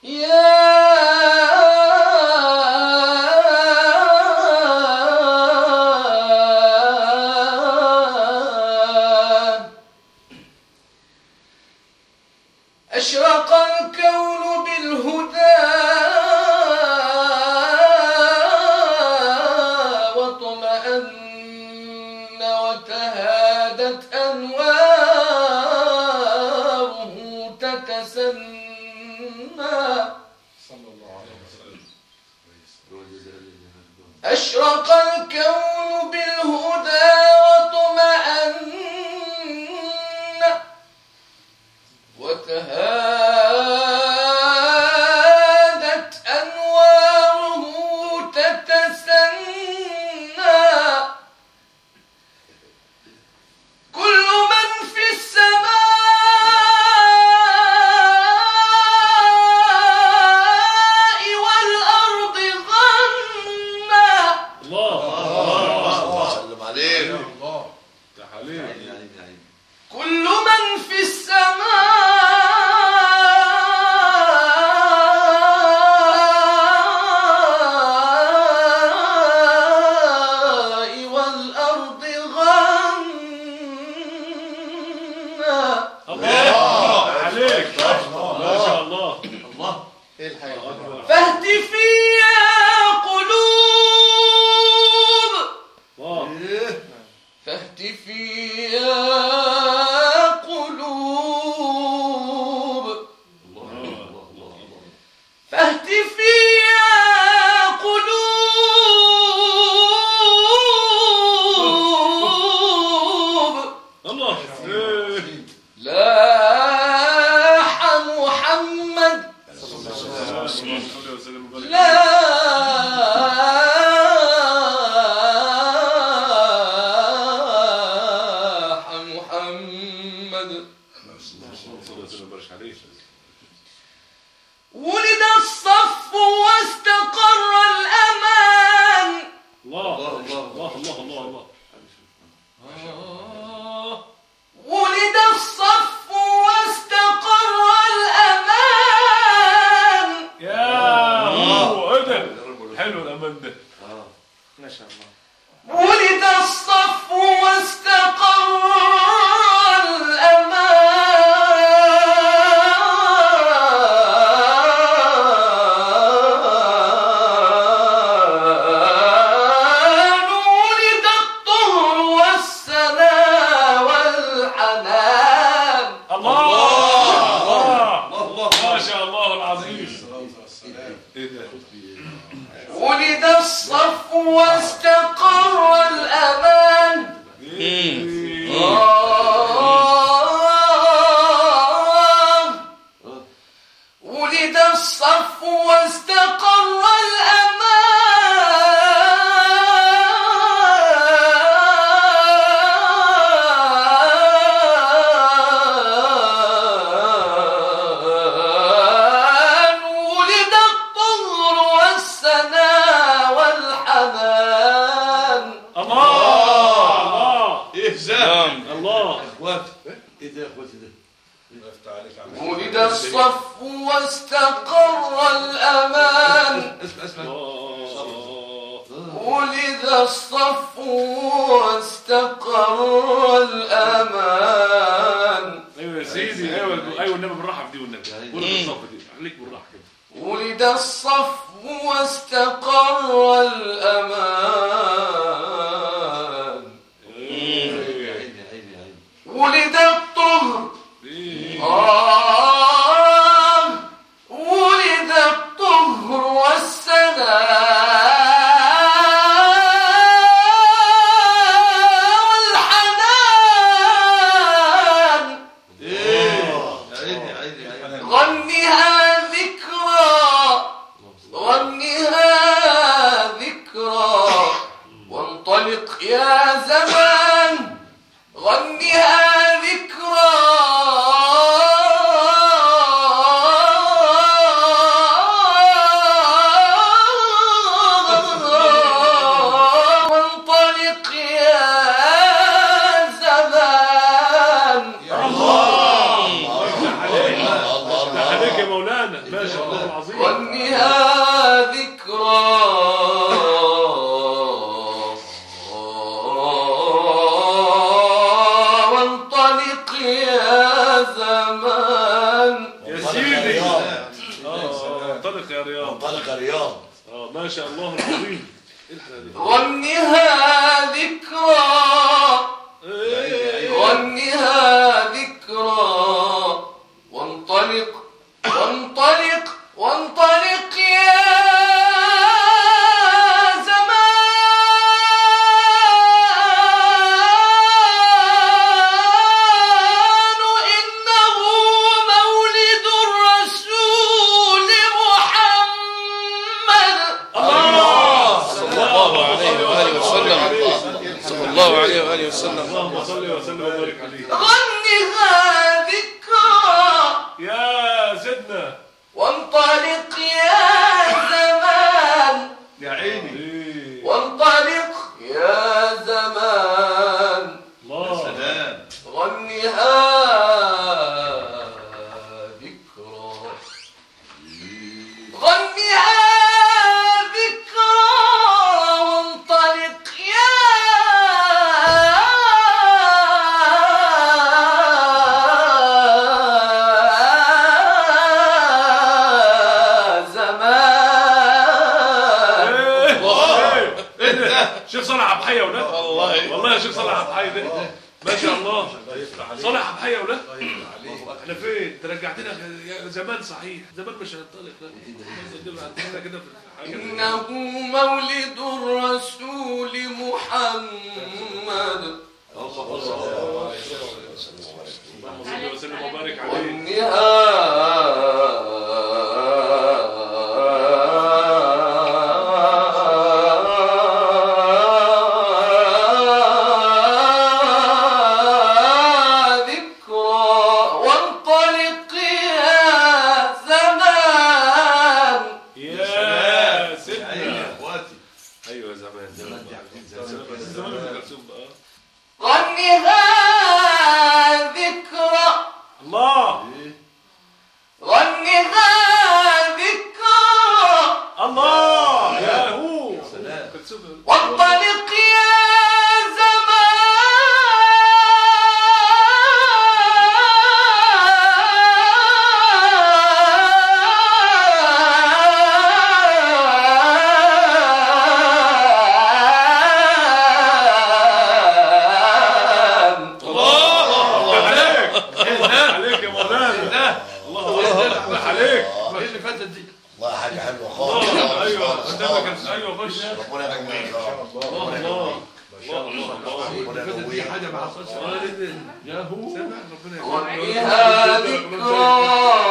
يا مولانا ما شاء الله العظيم غنها ذكرى وانطلق يا زمان يا منطلق سيدي رياض. اه انطلق يا رياض منطلق رياض اه ما شاء الله العظيم ايه الحلاوه دي غنها ذكرى إيه. غنها ذكرى وانطلق وانطلق وانطلق يا زمان إنه مولد الرسول محمد صلى الله عليه وآله وسلم صلى الله عليه وآله وسلم اللهم صل وسلم وبارك عليه غنها ذكرى يا سيدنا وانطلق يا زمان يا عيني إيه. وانطلق يا زمان الله غنها ذكرى غنها ذكرى وانطلق يا زمان ايه ايه ده شيخ صالح عبد الحي يا ولاد والله والله يا شيخ صالح عبد الحي ده ما شاء الله صالح عبد الحي يا ولاد احنا فين انت رجعتنا يا زمان صحيح زمان مش هنطلق لا عندنا كده في حاجه إنه مولد الرسول محمد اللهم صل وسلم وبارك عليه وانها ذكرى وانطلق يا زمان يا سيدنا ايوه يا زمان زمان زمان أم كلثوم بقى. غنها ذكرى الله غنها ذكرى الله يا هو أم كلثوم وانطلق يا زمان الله عليك الله عليك يا مولانا الله اكبر عليك ايه اللي فاتت دي؟ والله حاجة حلوة خالص الله ايوه خالص، قدامك خالص. ايوه خش ربنا يقويك يا رب. الله الله الله الله اللي فاتت دي يقويك. حاجه ما حصلش يا هو سامع ربنا غنها ذكرى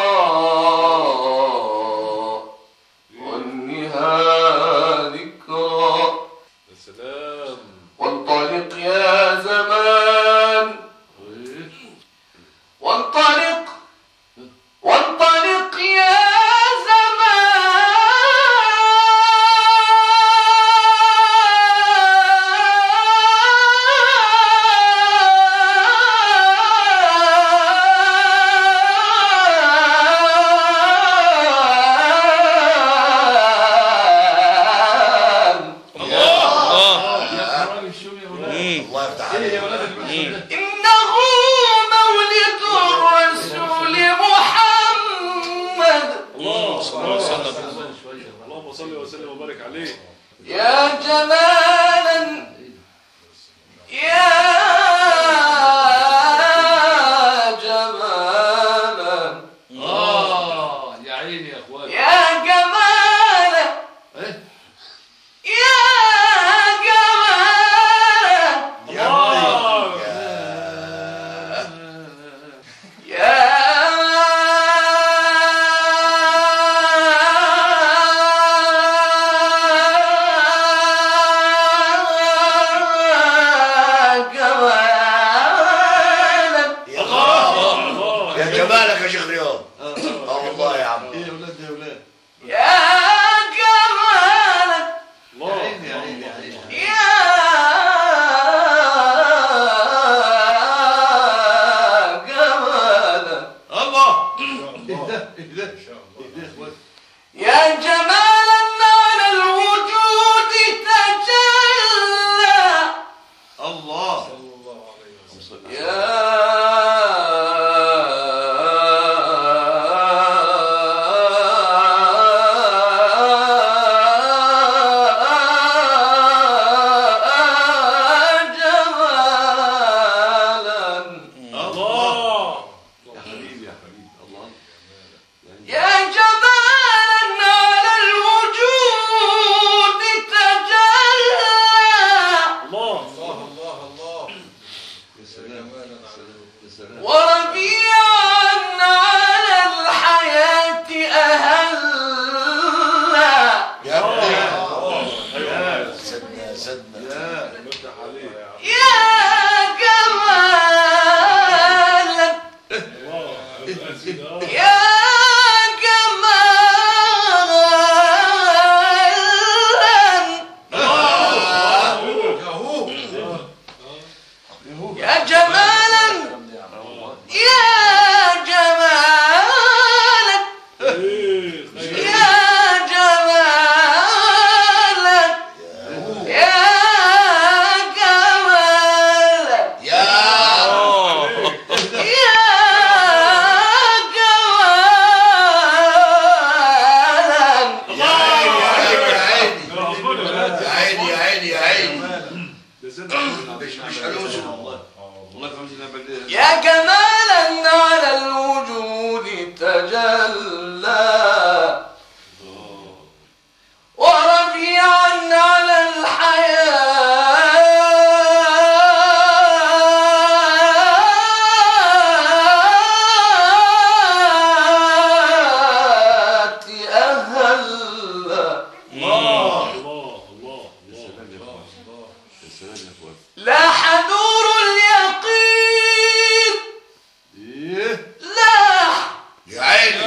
غنها ذكرى يا سلام وانطلق يا زمان وانطلق وانطلق يا زمان الله راجل شو يا ولاد مم. الله يفتح ايه يا عليك ولاد المسؤولية؟ إنه مولد الرسول محمد الله صلى الله عليه وسلم اللهم صل وسلم وبارك عليه يا جمالا يا جمالا اه يا عيني يا اخوان يا جمالا ايه يا جمالا الله يا جمالا يا الله الله يا جمالك يا شيخ رياض اه والله يا عم ايه يا ولاد يا ولاد يا جمالا الله عيني يا عيني يا عيني يا جمالا الله ايه ده ايه ده يا جمالا على الوجود تجلى الله يا جمالا الله يا حبيبي يا حبيبي الله يا جمالا على الوجود تجلى الله يا سلام يا سلام وربيعا على الحياة أهلا يا ابني ايوه سدنا سدنا يا مفتح عليه يا جمالا الله يا جمالا يا جمالا يا جمالا ايه يا جمالا يا جمالا يا يا جمالا يا عيني يا عيني ربنا يا عيني يا عيني يا عيني ده سيدنا مش مش هلوسه الله الله يفهم لنا بالليل يا جمالا على الوجود تجلى وربيعا على الحياة أهلا الله الله الله يا سلام يا اخوان يا سلام يا اخوان لاح نور اليقين ايه لاح يا عيني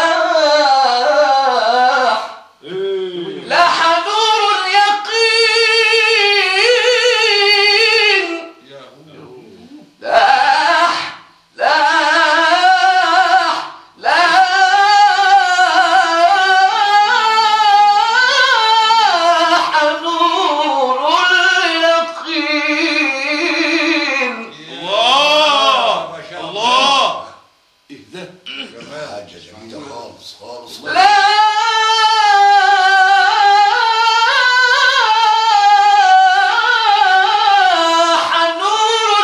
لاح ايه لاح نور اليقين لاح لاح لاح نور اليقين الله الله ايه ده حاجة جميلة خالص خالص لاح نور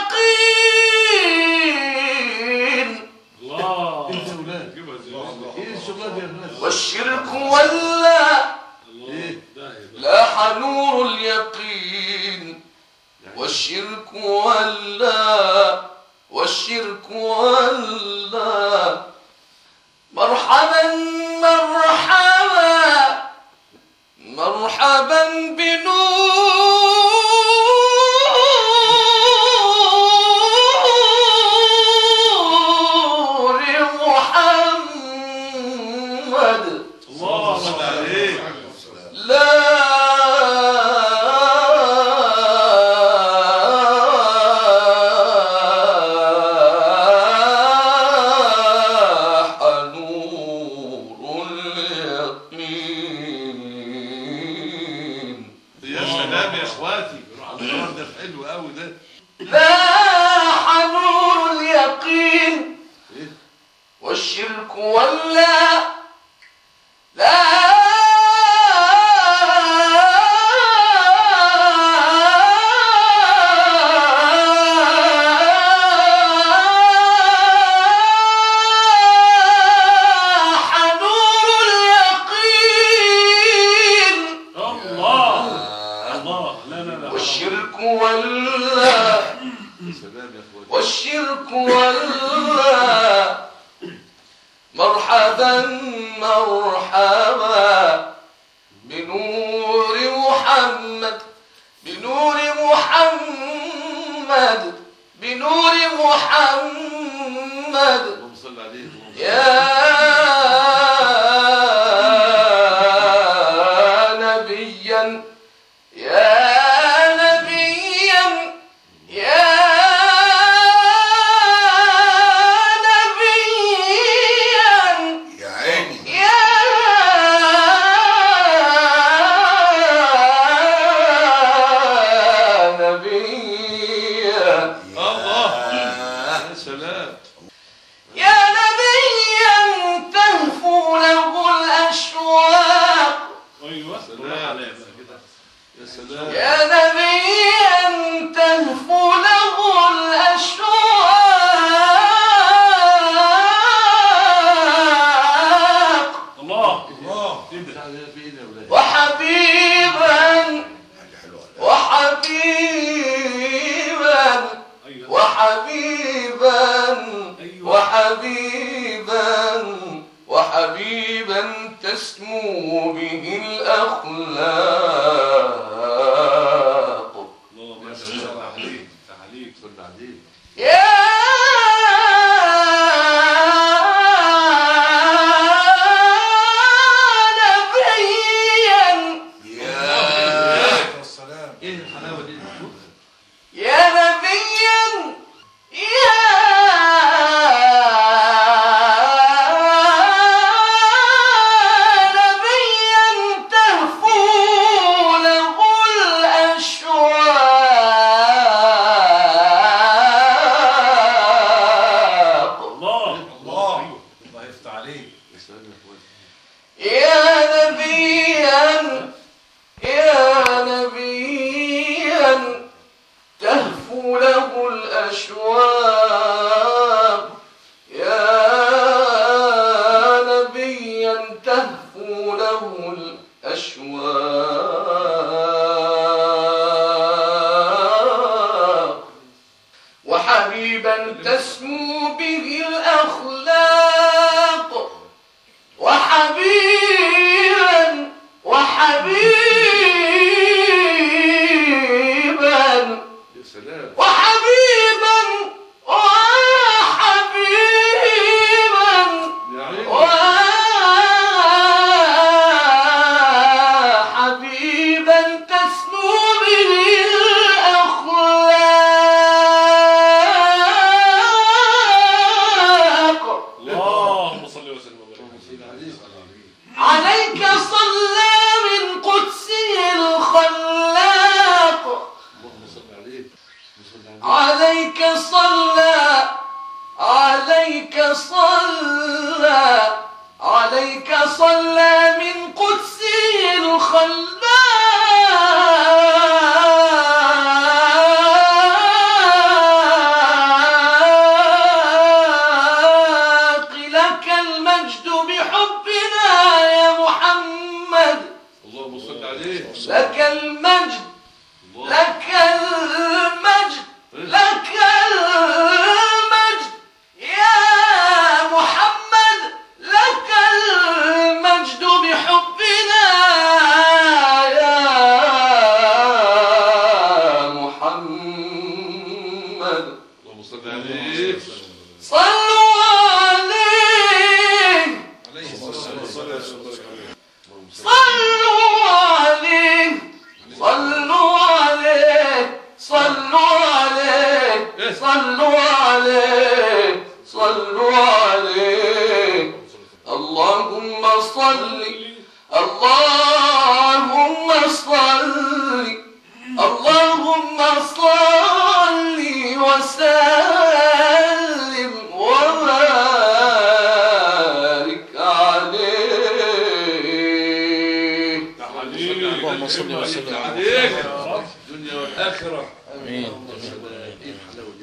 اليقين الله ايه الشغلات جيبها زي ايه الشغلات يا ناس والشرك ولا الله ده ده لاح نور اليقين والشرك ولا والشرك ولا مرحبا مرحبا مرحبا بنور محمد الله صل عليك لا نور اليقين يا سلام يا اخواتي الحوار ده حلو قوي ده لاح نور اليقين ايه والشرك ولا لا نور اليقين الله الله لا لا لا والشرك ولا يا سلام يا اخواتي والشرك ولا مرحبا مرحبا بنور محمد بنور محمد بنور محمد اللهم صل عليه اللهم صل يا نبيا يا نبيا يا نبيا يا عيني وحبيبا تسمو به الأخلاق اللهم يا صل سلام على عليك عليك صل عليك يا نبيا يا والسلام ايه الحلاوه دي يا نبيا يا نبيا تهفو له الأشواق الله الله الله يفتح عليك يا سلام يا اخواتي يا نبيا يا نبيا تهفو له الأشواق يا نبيا تهفو له الأشواق وحبيبا تسمو به الأخلاق وحبيبا وحبيبا يا سلام وحبيبا وحبيبا يا عيني وحبيبا تسمو به الأخلاق اللهم صل وسلم وبارك صل عليك عليك صلى من قدسه الخلاق اللهم صل عليك صل عليك عليك صلى عليك صلى عليك صلى من قدسه الخلاق لك المجد بحبنا يا محمد اللهم صل عليك لك المجد الله لك المجد لك المجد يا محمد لك المجد بحبنا يا محمد اللهم صل عليك صلوا عليه عليه الصلاه والسلام صلوا عليه صلوا عليه صلوا عليه صلوا عليه صلوا عليه اللهم صل اللهم صل اللهم صل وسلم وبارك عليه اللهم صل وسلم عليك الدنيا والاخره امين ايه الحلاوه